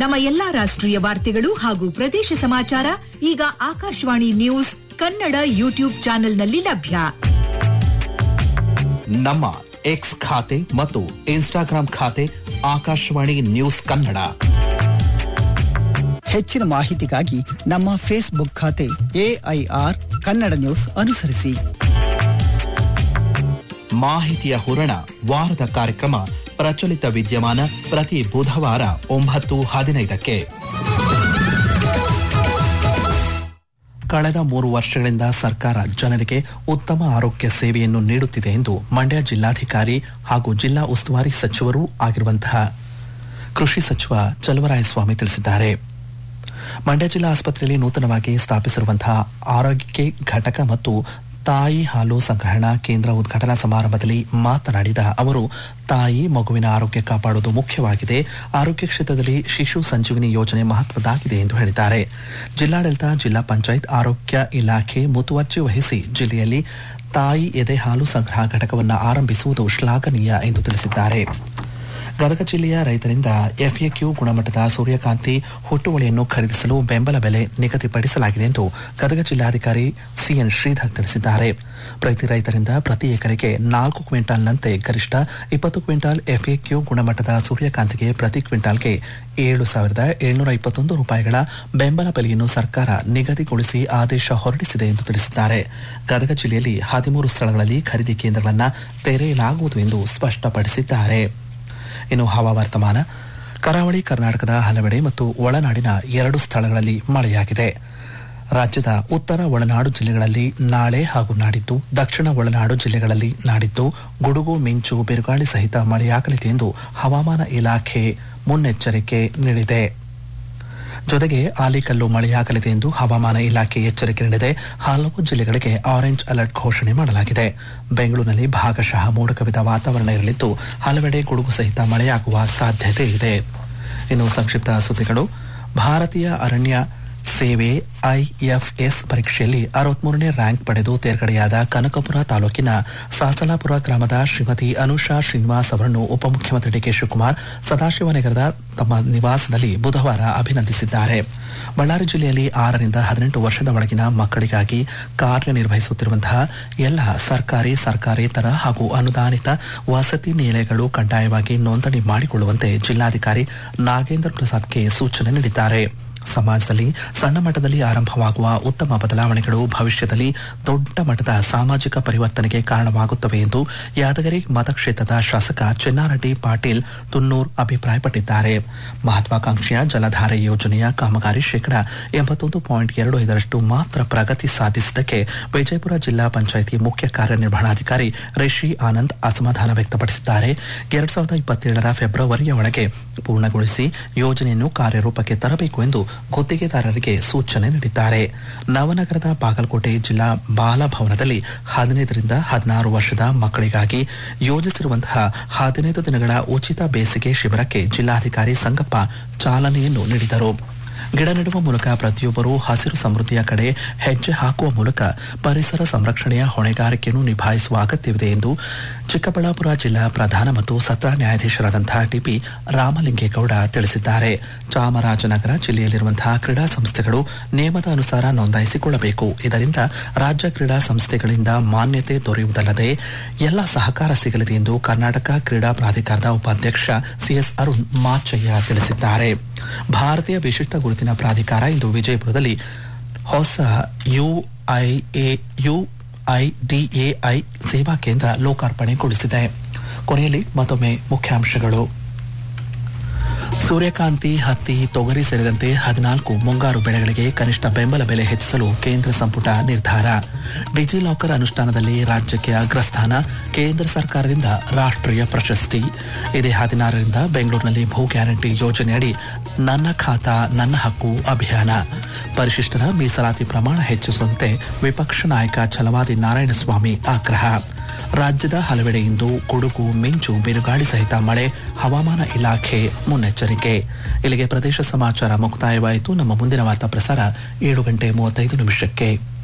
ನಮ್ಮ ಎಲ್ಲಾ ರಾಷ್ಟ್ರೀಯ ವಾರ್ತೆಗಳು ಹಾಗೂ ಪ್ರದೇಶ ಸಮಾಚಾರ ಈಗ ಆಕಾಶವಾಣಿ ನ್ಯೂಸ್ ಕನ್ನಡ ಯೂಟ್ಯೂಬ್ ಚಾನೆಲ್ನಲ್ಲಿ ಲಭ್ಯ ನಮ್ಮ ಎಕ್ಸ್ ಖಾತೆ ಮತ್ತು ಇನ್ಸ್ಟಾಗ್ರಾಂ ಖಾತೆ ಆಕಾಶವಾಣಿ ನ್ಯೂಸ್ ಕನ್ನಡ ಹೆಚ್ಚಿನ ಮಾಹಿತಿಗಾಗಿ ನಮ್ಮ ಫೇಸ್ಬುಕ್ ಖಾತೆ ಎಐಆರ್ ಕನ್ನಡ ನ್ಯೂಸ್ ಅನುಸರಿಸಿ ಮಾಹಿತಿಯ ಹೂರಣ ವಾರದ ಕಾರ್ಯಕ್ರಮ ಪ್ರಚಲಿತ ವಿದ್ಯಮಾನ ಪ್ರತಿ ಬುಧವಾರ ಒಂಬತ್ತು ಹದಿನೈದಕ್ಕೆ ಕಳೆದ ಮೂರು ವರ್ಷಗಳಿಂದ ಸರ್ಕಾರ ಜನರಿಗೆ ಉತ್ತಮ ಆರೋಗ್ಯ ಸೇವೆಯನ್ನು ನೀಡುತ್ತಿದೆ ಎಂದು ಮಂಡ್ಯ ಜಿಲ್ಲಾಧಿಕಾರಿ ಹಾಗೂ ಜಿಲ್ಲಾ ಉಸ್ತುವಾರಿ ಸಚಿವರೂ ಆಗಿರುವಂತಹ ಕೃಷಿ ಸಚಿವ ಚಲುವರಾಯಸ್ವಾಮಿ ತಿಳಿಸಿದ್ದಾರೆ ಮಂಡ್ಯ ಜಿಲ್ಲಾ ಆಸ್ಪತ್ರೆಯಲ್ಲಿ ನೂತನವಾಗಿ ಸ್ಥಾಪಿಸಿರುವಂತಹ ಆರೋಗ್ಯ ಘಟಕ ಮತ್ತು ತಾಯಿ ಹಾಲು ಸಂಗ್ರಹಣಾ ಕೇಂದ್ರ ಉದ್ಘಾಟನಾ ಸಮಾರಂಭದಲ್ಲಿ ಮಾತನಾಡಿದ ಅವರು ತಾಯಿ ಮಗುವಿನ ಆರೋಗ್ಯ ಕಾಪಾಡುವುದು ಮುಖ್ಯವಾಗಿದೆ ಆರೋಗ್ಯ ಕ್ಷೇತ್ರದಲ್ಲಿ ಶಿಶು ಸಂಜೀವಿನಿ ಯೋಜನೆ ಮಹತ್ವದಾಗಿದೆ ಎಂದು ಹೇಳಿದ್ದಾರೆ ಜಿಲ್ಲಾಡಳಿತ ಜಿಲ್ಲಾ ಪಂಚಾಯತ್ ಆರೋಗ್ಯ ಇಲಾಖೆ ಮುತುವರ್ಜಿ ವಹಿಸಿ ಜಿಲ್ಲೆಯಲ್ಲಿ ತಾಯಿ ಎದೆ ಹಾಲು ಸಂಗ್ರಹ ಘಟಕವನ್ನು ಆರಂಭಿಸುವುದು ಶ್ಲಾಘನೀಯ ಎಂದು ತಿಳಿಸಿದ್ದಾರೆ ಗದಗ ಜಿಲ್ಲೆಯ ರೈತರಿಂದ ಎಫ್ಎಕ್ಯೂ ಗುಣಮಟ್ಟದ ಸೂರ್ಯಕಾಂತಿ ಹುಟ್ಟುವಳಿಯನ್ನು ಖರೀದಿಸಲು ಬೆಂಬಲ ಬೆಲೆ ನಿಗದಿಪಡಿಸಲಾಗಿದೆ ಎಂದು ಗದಗ ಜಿಲ್ಲಾಧಿಕಾರಿ ಸಿಎನ್ ಶ್ರೀಧರ್ ತಿಳಿಸಿದ್ದಾರೆ ಪ್ರತಿ ರೈತರಿಂದ ಪ್ರತಿ ಎಕರೆಗೆ ನಾಲ್ಕು ಕ್ವಿಂಟಾಲ್ನಂತೆ ಗರಿಷ್ಠ ಇಪ್ಪತ್ತು ಕ್ವಿಂಟಾಲ್ ಎಫ್ಎಕ್ಯೂ ಗುಣಮಟ್ಟದ ಸೂರ್ಯಕಾಂತಿಗೆ ಪ್ರತಿ ಕ್ವಿಂಟಾಲ್ಗೆ ಏಳು ಸಾವಿರದ ಏಳ್ನೂರ ಇಪ್ಪತ್ತೊಂದು ರೂಪಾಯಿಗಳ ಬೆಂಬಲ ಬೆಲೆಯನ್ನು ಸರ್ಕಾರ ನಿಗದಿಗೊಳಿಸಿ ಆದೇಶ ಹೊರಡಿಸಿದೆ ಎಂದು ತಿಳಿಸಿದ್ದಾರೆ ಗದಗ ಜಿಲ್ಲೆಯಲ್ಲಿ ಹದಿಮೂರು ಸ್ಥಳಗಳಲ್ಲಿ ಖರೀದಿ ಕೇಂದ್ರಗಳನ್ನು ತೆರೆಯಲಾಗುವುದು ಎಂದು ಸ್ಪಷ್ಟಪಡಿಸಿದ್ದಾರೆ ಇನ್ನು ಹವಾವರ್ತಮಾನ ಕರಾವಳಿ ಕರ್ನಾಟಕದ ಹಲವೆಡೆ ಮತ್ತು ಒಳನಾಡಿನ ಎರಡು ಸ್ಥಳಗಳಲ್ಲಿ ಮಳೆಯಾಗಿದೆ ರಾಜ್ಯದ ಉತ್ತರ ಒಳನಾಡು ಜಿಲ್ಲೆಗಳಲ್ಲಿ ನಾಳೆ ಹಾಗೂ ನಾಡಿದ್ದು ದಕ್ಷಿಣ ಒಳನಾಡು ಜಿಲ್ಲೆಗಳಲ್ಲಿ ನಾಡಿದ್ದು ಗುಡುಗು ಮಿಂಚು ಬಿರುಗಾಳಿ ಸಹಿತ ಮಳೆಯಾಗಲಿದೆ ಎಂದು ಹವಾಮಾನ ಇಲಾಖೆ ಮುನ್ನೆಚ್ಚರಿಕೆ ನೀಡಿದೆ ಜೊತೆಗೆ ಆಲಿಕಲ್ಲು ಮಳೆಯಾಗಲಿದೆ ಎಂದು ಹವಾಮಾನ ಇಲಾಖೆ ಎಚ್ಚರಿಕೆ ನೀಡಿದೆ ಹಲವು ಜಿಲ್ಲೆಗಳಿಗೆ ಆರೆಂಜ್ ಅಲರ್ಟ್ ಘೋಷಣೆ ಮಾಡಲಾಗಿದೆ ಬೆಂಗಳೂರಿನಲ್ಲಿ ಭಾಗಶಃ ಮೋಡ ಕವಿದ ವಾತಾವರಣ ಇರಲಿದ್ದು ಹಲವೆಡೆ ಗುಡುಗು ಸಹಿತ ಮಳೆಯಾಗುವ ಸಾಧ್ಯತೆ ಇದೆ ಇನ್ನು ಸಂಕ್ಷಿಪ್ತ ಸುದ್ದಿಗಳು ಭಾರತೀಯ ಅರಣ್ಯ ಸೇವೆ ಐಎಫ್ಎಸ್ ಪರೀಕ್ಷೆಯಲ್ಲಿ ಅರವತ್ಮೂರನೇ ರ್ಯಾಂಕ್ ಪಡೆದು ತೇರ್ಗಡೆಯಾದ ಕನಕಪುರ ತಾಲೂಕಿನ ಸಾಸಲಾಪುರ ಗ್ರಾಮದ ಶ್ರೀಮತಿ ಅನುಷಾ ಶ್ರೀನಿವಾಸ್ ಅವರನ್ನು ಉಪಮುಖ್ಯಮಂತ್ರಿ ಡಿಕೆ ಶಿವಕುಮಾರ್ ಸದಾಶಿವನಗರದ ತಮ್ಮ ನಿವಾಸದಲ್ಲಿ ಬುಧವಾರ ಅಭಿನಂದಿಸಿದ್ದಾರೆ ಬಳ್ಳಾರಿ ಜಿಲ್ಲೆಯಲ್ಲಿ ಆರರಿಂದ ಹದಿನೆಂಟು ವರ್ಷದ ಒಳಗಿನ ಮಕ್ಕಳಿಗಾಗಿ ಕಾರ್ಯನಿರ್ವಹಿಸುತ್ತಿರುವಂತಹ ಎಲ್ಲ ಸರ್ಕಾರಿ ಸರ್ಕಾರೇತರ ಹಾಗೂ ಅನುದಾನಿತ ವಸತಿ ನಿಲಯಗಳು ಕಡ್ಡಾಯವಾಗಿ ನೋಂದಣಿ ಮಾಡಿಕೊಳ್ಳುವಂತೆ ಜಿಲ್ಲಾಧಿಕಾರಿ ನಾಗೇಂದ್ರ ಪ್ರಸಾದ್ಗೆ ಸೂಚನೆ ನೀಡಿದ್ದಾರೆ ಸಮಾಜದಲ್ಲಿ ಸಣ್ಣ ಮಟ್ಟದಲ್ಲಿ ಆರಂಭವಾಗುವ ಉತ್ತಮ ಬದಲಾವಣೆಗಳು ಭವಿಷ್ಯದಲ್ಲಿ ದೊಡ್ಡ ಮಟ್ಟದ ಸಾಮಾಜಿಕ ಪರಿವರ್ತನೆಗೆ ಕಾರಣವಾಗುತ್ತವೆ ಎಂದು ಯಾದಗಿರಿ ಮತಕ್ಷೇತ್ರದ ಶಾಸಕ ಚೆನ್ನಾರೆಡ್ಡಿ ಪಾಟೀಲ್ ತುನ್ನೂರ್ ಅಭಿಪ್ರಾಯಪಟ್ಟಿದ್ದಾರೆ ಮಹತ್ವಾಕಾಂಕ್ಷೆಯ ಜಲಧಾರೆ ಯೋಜನೆಯ ಕಾಮಗಾರಿ ಶೇಕಡ ಎಂಬತ್ತೊಂದು ಪಾಯಿಂಟ್ ಎರಡು ಐದರಷ್ಟು ಮಾತ್ರ ಪ್ರಗತಿ ಸಾಧಿಸಿದ್ದಕ್ಕೆ ವಿಜಯಪುರ ಜಿಲ್ಲಾ ಪಂಚಾಯಿತಿ ಮುಖ್ಯ ಕಾರ್ಯನಿರ್ವಹಣಾಧಿಕಾರಿ ರಿಷಿ ಆನಂದ್ ಅಸಮಾಧಾನ ವ್ಯಕ್ತಪಡಿಸಿದ್ದಾರೆ ಎರಡ್ ಸಾವಿರದ ಇಪ್ಪತ್ತೇಳರ ಫೆಬ್ರವರಿಯ ಒಳಗೆ ಪೂರ್ಣಗೊಳಿಸಿ ಯೋಜನೆಯನ್ನು ಕಾರ್ಯರೂಪಕ್ಕೆ ತರಬೇಕು ಎಂದು ಗುತ್ತಿಗೆದಾರರಿಗೆ ಸೂಚನೆ ನೀಡಿದ್ದಾರೆ ನವನಗರದ ಬಾಗಲಕೋಟೆ ಜಿಲ್ಲಾ ಬಾಲಭವನದಲ್ಲಿ ಹದಿನೈದರಿಂದ ಹದಿನಾರು ವರ್ಷದ ಮಕ್ಕಳಿಗಾಗಿ ಯೋಜಿಸಿರುವಂತಹ ಹದಿನೈದು ದಿನಗಳ ಉಚಿತ ಬೇಸಿಗೆ ಶಿಬಿರಕ್ಕೆ ಜಿಲ್ಲಾಧಿಕಾರಿ ಸಂಗಪ್ಪ ಚಾಲನೆಯನ್ನು ನೀಡಿದರು ಗಿಡ ನೆಡುವ ಮೂಲಕ ಪ್ರತಿಯೊಬ್ಬರೂ ಹಸಿರು ಸಮೃದ್ಧಿಯ ಕಡೆ ಹೆಜ್ಜೆ ಹಾಕುವ ಮೂಲಕ ಪರಿಸರ ಸಂರಕ್ಷಣೆಯ ಹೊಣೆಗಾರಿಕೆಯನ್ನು ನಿಭಾಯಿಸುವ ಅಗತ್ಯವಿದೆ ಎಂದು ಚಿಕ್ಕಬಳ್ಳಾಪುರ ಜಿಲ್ಲಾ ಪ್ರಧಾನ ಮತ್ತು ಸತ್ರ ನ್ಯಾಯಾಧೀಶರಾದಂತಹ ಟಿಪಿ ರಾಮಲಿಂಗೇಗೌಡ ತಿಳಿಸಿದ್ದಾರೆ ಚಾಮರಾಜನಗರ ಜಿಲ್ಲೆಯಲ್ಲಿರುವಂತಹ ಕ್ರೀಡಾ ಸಂಸ್ಥೆಗಳು ನಿಯಮದ ಅನುಸಾರ ನೋಂದಾಯಿಸಿಕೊಳ್ಳಬೇಕು ಇದರಿಂದ ರಾಜ್ಯ ಕ್ರೀಡಾ ಸಂಸ್ಥೆಗಳಿಂದ ಮಾನ್ಯತೆ ದೊರೆಯುವುದಲ್ಲದೆ ಎಲ್ಲ ಸಹಕಾರ ಸಿಗಲಿದೆ ಎಂದು ಕರ್ನಾಟಕ ಕ್ರೀಡಾ ಪ್ರಾಧಿಕಾರದ ಉಪಾಧ್ಯಕ್ಷ ಸಿಎಸ್ ಅರುಣ್ ಮಾಚಯ್ಯ ತಿಳಿಸಿದ್ದಾರೆ ಭಾರತೀಯ ವಿಶಿಷ್ಟ ಗುರುತಿನ ಪ್ರಾಧಿಕಾರ ಇಂದು ವಿಜಯಪುರದಲ್ಲಿ ಹೊಸ ಯುಐಎ ಯುಐಡಿಎಐ ಸೇವಾ ಕೇಂದ್ರ ಲೋಕಾರ್ಪಣೆಗೊಳಿಸಿದೆ ಕೊನೆಯಲ್ಲಿ ಮತ್ತೊಮ್ಮೆ ಮುಖ್ಯಾಂಶಗಳು ಸೂರ್ಯಕಾಂತಿ ಹತ್ತಿ ತೊಗರಿ ಸೇರಿದಂತೆ ಹದಿನಾಲ್ಕು ಮುಂಗಾರು ಬೆಳೆಗಳಿಗೆ ಕನಿಷ್ಠ ಬೆಂಬಲ ಬೆಲೆ ಹೆಚ್ಚಿಸಲು ಕೇಂದ್ರ ಸಂಪುಟ ನಿರ್ಧಾರ ಡಿಜಿಲಾಕರ್ ಅನುಷ್ಠಾನದಲ್ಲಿ ರಾಜ್ಯಕ್ಕೆ ಅಗ್ರಸ್ಥಾನ ಕೇಂದ್ರ ಸರ್ಕಾರದಿಂದ ರಾಷ್ಟ್ರೀಯ ಪ್ರಶಸ್ತಿ ಇದೇ ಹದಿನಾರರಿಂದ ಬೆಂಗಳೂರಿನಲ್ಲಿ ಭೂ ಗ್ಯಾರಂಟಿ ಯೋಜನೆಯಡಿ ನನ್ನ ಖಾತಾ ನನ್ನ ಹಕ್ಕು ಅಭಿಯಾನ ಪರಿಶಿಷ್ಟರ ಮೀಸಲಾತಿ ಪ್ರಮಾಣ ಹೆಚ್ಚಿಸುವಂತೆ ವಿಪಕ್ಷ ನಾಯಕ ಛಲವಾದಿ ನಾರಾಯಣಸ್ವಾಮಿ ಆಗ್ರಹ ರಾಜ್ಯದ ಹಲವೆಡೆ ಇಂದು ಗುಡುಗು ಮಿಂಚು ಬಿರುಗಾಳಿ ಸಹಿತ ಮಳೆ ಹವಾಮಾನ ಇಲಾಖೆ ಮುನ್ನೆಚ್ಚರಿಕೆ ಇಲ್ಲಿಗೆ ಪ್ರದೇಶ ಸಮಾಚಾರ ಮುಕ್ತಾಯವಾಯಿತು ನಮ್ಮ ಮುಂದಿನ ವಾರ್ತಾ ಪ್ರಸಾರ ಏಳು ಗಂಟೆ ಮೂವತ್ತೈದು ನಿಮಿಷಕ್ಕೆ